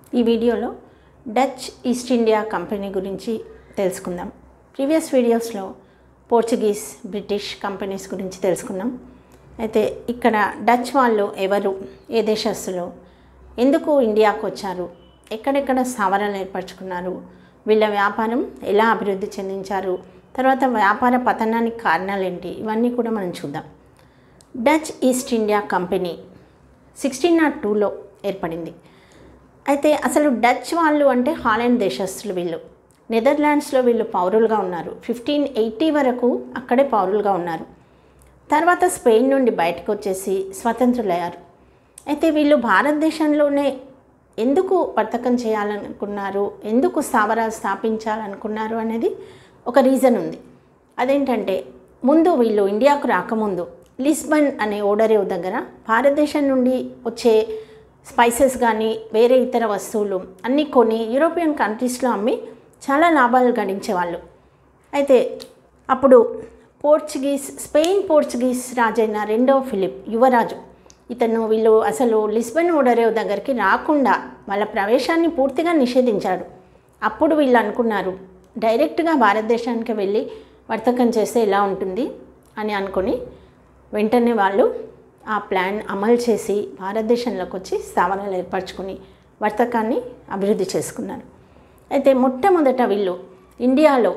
ఈ వీడియోలో Dutch East India company గురించి తెలుసుకుందాం ప్రీవియస్ వీడియోస్లో పోర్చుగీస్ బ్రిటిష్ కంపెనీస్ గురించి తెలుసుకున్నాం అయితే ఇక్కడ డచ్ వాళ్ళు ఎవరు ఏ దేశస్తులు ఎందుకు ఇండియాకు వచ్చారు ఎక్కడెక్కడ స్థావరాలు ఏర్పరచుకున్నారు వీళ్ళ వ్యాపారం ఎలా అభివృద్ధి చెందించారు తర్వాత వ్యాపార పతనానికి కారణాలు ఏంటి ఇవన్నీ కూడా మనం చూద్దాం Dutch East India Company sixteen naught టూలో ఏర్పడింది అయితే అసలు డచ్ వాళ్ళు అంటే హాలాండ్ దేశస్తులు వీళ్ళు నెదర్లాండ్స్లో వీళ్ళు పౌరులుగా ఉన్నారు ఫిఫ్టీన్ ఎయిటీ వరకు అక్కడే పౌరులుగా ఉన్నారు తర్వాత స్పెయిన్ నుండి బయటకు వచ్చేసి స్వతంత్రులయ్యారు అయితే వీళ్ళు భారతదేశంలోనే ఎందుకు వర్తకం చేయాలనుకున్నారు ఎందుకు స్థావరాలు స్థాపించాలనుకున్నారు అనేది ఒక రీజన్ ఉంది అదేంటంటే ముందు వీళ్ళు ఇండియాకు రాకముందు లిస్బన్ అనే ఓడరేవ్ దగ్గర భారతదేశం నుండి వచ్చే స్పైసెస్ కానీ వేరే ఇతర వస్తువులు అన్నీ కొని యూరోపియన్ కంట్రీస్లో అమ్మి చాలా లాభాలు గడించేవాళ్ళు అయితే అప్పుడు పోర్చుగీస్ స్పెయిన్ పోర్చుగీస్ రాజైన రెండవ ఫిలిప్ యువరాజు ఇతను వీళ్ళు అసలు లిస్బన్ ఓడరేవ్ దగ్గరికి రాకుండా వాళ్ళ ప్రవేశాన్ని పూర్తిగా నిషేధించాడు అప్పుడు వీళ్ళు అనుకున్నారు డైరెక్ట్గా భారతదేశానికి వెళ్ళి వర్తకం చేస్తే ఎలా ఉంటుంది అని అనుకొని వెంటనే వాళ్ళు ఆ ప్లాన్ అమలు చేసి భారతదేశంలోకి వచ్చి స్థావరాలు ఏర్పరచుకుని వర్తకాన్ని అభివృద్ధి చేసుకున్నారు అయితే మొట్టమొదట వీళ్ళు ఇండియాలో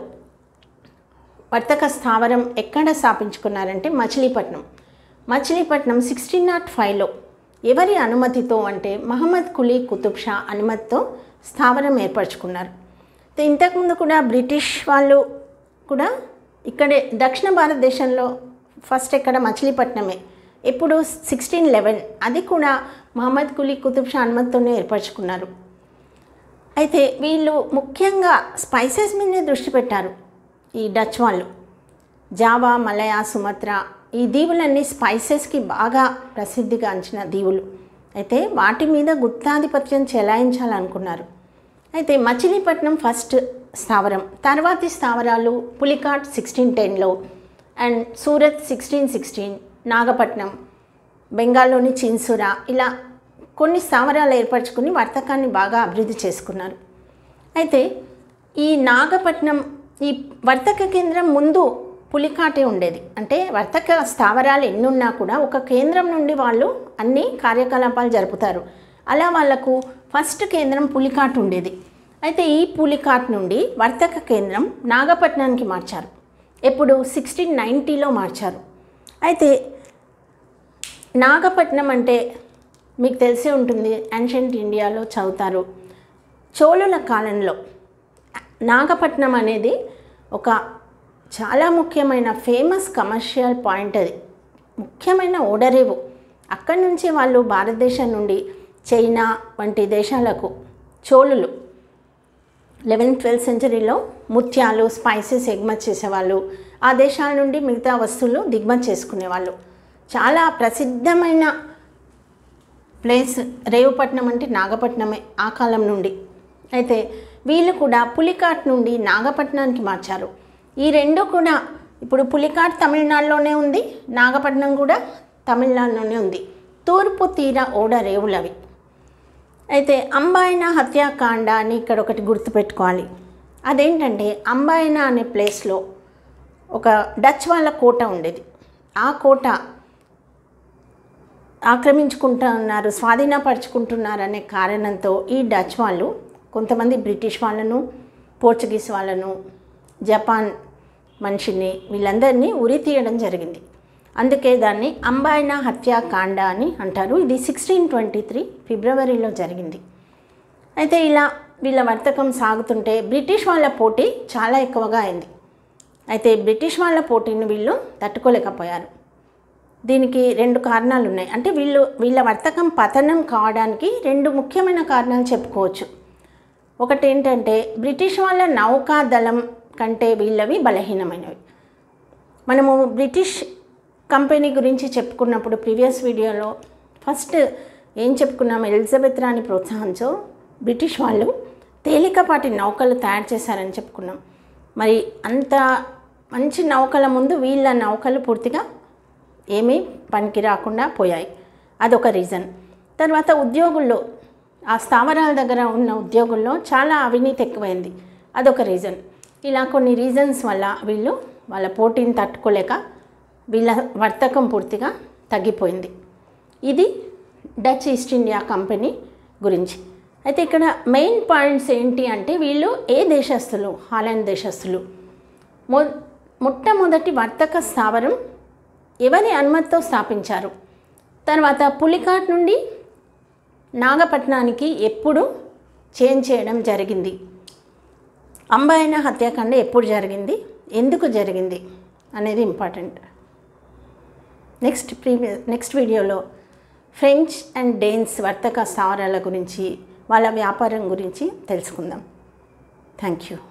వర్తక స్థావరం ఎక్కడ స్థాపించుకున్నారంటే మచిలీపట్నం మచిలీపట్నం సిక్స్టీన్ నాట్ ఫైవ్లో ఎవరి అనుమతితో అంటే మహమ్మద్ కులీ కుతుబ్ షా అనుమతితో స్థావరం ఏర్పరచుకున్నారు అయితే ఇంతకుముందు కూడా బ్రిటిష్ వాళ్ళు కూడా ఇక్కడే దక్షిణ భారతదేశంలో ఫస్ట్ ఎక్కడ మచిలీపట్నమే ఎప్పుడు సిక్స్టీన్ లెవెన్ అది కూడా మహమ్మద్ కులీ కుతుబ్ షా అనుమతితోనే ఏర్పరచుకున్నారు అయితే వీళ్ళు ముఖ్యంగా స్పైసెస్ మీదే దృష్టి పెట్టారు ఈ డచ్ వాళ్ళు జావా మలయ సుమత్ర ఈ దీవులన్నీ స్పైసెస్కి బాగా ప్రసిద్ధిగాంచిన దీవులు అయితే వాటి మీద గుత్తాధిపత్యం చెలాయించాలనుకున్నారు అయితే మచిలీపట్నం ఫస్ట్ స్థావరం తర్వాతి స్థావరాలు పులికాట్ సిక్స్టీన్ టెన్లో and Surat sixteen sixteen Nagapattinam బెంగాల్లోని చిన్సురా ఇలా కొన్ని స్థావరాలు ఏర్పరచుకుని వర్తకాన్ని బాగా అభివృద్ధి చేసుకున్నారు అయితే ఈ నాగపట్నం ఈ వర్తక కేంద్రం ముందు పులికాటే ఉండేది అంటే వర్తక స్థావరాలు ఎన్నున్నా కూడా ఒక కేంద్రం నుండి వాళ్ళు అన్ని కార్యకలాపాలు జరుపుతారు అలా వాళ్లకు ఫస్ట్ కేంద్రం పులికాట్ ఉండేది అయితే ఈ పులికాట్ నుండి వర్తక కేంద్రం నాగపట్నానికి మార్చారు ఎప్పుడు సిక్స్టీన్ నైంటీలో మార్చారు అయితే నాగపట్నం అంటే మీకు తెలిసే ఉంటుంది యాన్షంట్ ఇండియాలో చదువుతారు చోళుల కాలంలో నాగపట్నం అనేది ఒక చాలా ముఖ్యమైన ఫేమస్ కమర్షియల్ పాయింట్ అది ముఖ్యమైన ఓడరేవు అక్కడి నుంచి వాళ్ళు భారతదేశం నుండి చైనా వంటి దేశాలకు చోళులు లెవెన్త్ ట్వెల్త్ సెంచరీలో ముత్యాలు స్పైసెస్ ఎగుమతి చేసేవాళ్ళు ఆ దేశాల నుండి మిగతా వస్తువులు దిగుమతి చేసుకునేవాళ్ళు చాలా ప్రసిద్ధమైన ప్లేస్ రేవుపట్నం అంటే నాగపట్నమే ఆ కాలం నుండి అయితే వీళ్ళు కూడా పులికాట్ నుండి నాగపట్నానికి మార్చారు ఈ రెండు కూడా ఇప్పుడు పులికాట్ తమిళనాడులోనే ఉంది నాగపట్నం కూడా తమిళనాడులోనే ఉంది తూర్పు తీర ఓడ రేవులవి అయితే అంబాయన హత్యాకాండ అని ఇక్కడ ఒకటి గుర్తుపెట్టుకోవాలి అదేంటంటే అంబాయన అనే ప్లేస్లో ఒక డచ్ వాళ్ళ కోట ఉండేది ఆ కోట ఆక్రమించుకుంటున్నారు స్వాధీనపరుచుకుంటున్నారు అనే కారణంతో ఈ డచ్ వాళ్ళు కొంతమంది బ్రిటిష్ వాళ్ళను పోర్చుగీస్ వాళ్ళను జపాన్ మనిషిని వీళ్ళందరినీ ఉరి తీయడం జరిగింది అందుకే దాన్ని అంబాయినా హత్యాకాండ అని అంటారు ఇది సిక్స్టీన్ ట్వంటీ త్రీ ఫిబ్రవరిలో జరిగింది అయితే ఇలా వీళ్ళ వర్తకం సాగుతుంటే బ్రిటిష్ వాళ్ళ పోటీ చాలా ఎక్కువగా అయింది అయితే బ్రిటిష్ వాళ్ళ పోటీని వీళ్ళు తట్టుకోలేకపోయారు దీనికి రెండు కారణాలు ఉన్నాయి అంటే వీళ్ళు వీళ్ళ వర్తకం పతనం కావడానికి రెండు ముఖ్యమైన కారణాలు చెప్పుకోవచ్చు ఒకటి ఏంటంటే బ్రిటిష్ వాళ్ళ నౌకాదళం కంటే వీళ్ళవి బలహీనమైనవి మనము బ్రిటిష్ కంపెనీ గురించి చెప్పుకున్నప్పుడు ప్రీవియస్ వీడియోలో ఫస్ట్ ఏం చెప్పుకున్నాం ఎలిజబెత్ రాణి ప్రోత్సాహంతో బ్రిటిష్ వాళ్ళు తేలికపాటి నౌకలు తయారు చేశారని చెప్పుకున్నాం మరి అంత మంచి నౌకల ముందు వీళ్ళ నౌకలు పూర్తిగా ఏమీ పనికి రాకుండా పోయాయి అదొక రీజన్ తర్వాత ఉద్యోగుల్లో ఆ స్థావరాల దగ్గర ఉన్న ఉద్యోగుల్లో చాలా అవినీతి ఎక్కువైంది అదొక రీజన్ ఇలా కొన్ని రీజన్స్ వల్ల వీళ్ళు వాళ్ళ పోటీని తట్టుకోలేక వీళ్ళ వర్తకం పూర్తిగా తగ్గిపోయింది ఇది డచ్ ఈస్ట్ ఇండియా కంపెనీ గురించి అయితే ఇక్కడ మెయిన్ పాయింట్స్ ఏంటి అంటే వీళ్ళు ఏ దేశస్తులు హాలాండ్ దేశస్తులు మొ మొట్టమొదటి వర్తక స్థావరం ఎవరి అనుమతితో స్థాపించారు తర్వాత పులికాట్ నుండి నాగపట్నానికి ఎప్పుడు చేంజ్ చేయడం జరిగింది అంబాయన హత్యాకాండ ఎప్పుడు జరిగింది ఎందుకు జరిగింది అనేది ఇంపార్టెంట్ నెక్స్ట్ ప్రీవియస్ నెక్స్ట్ వీడియోలో ఫ్రెంచ్ అండ్ డేన్స్ వర్తక స్థావరాల గురించి వాళ్ళ వ్యాపారం గురించి తెలుసుకుందాం థ్యాంక్ యూ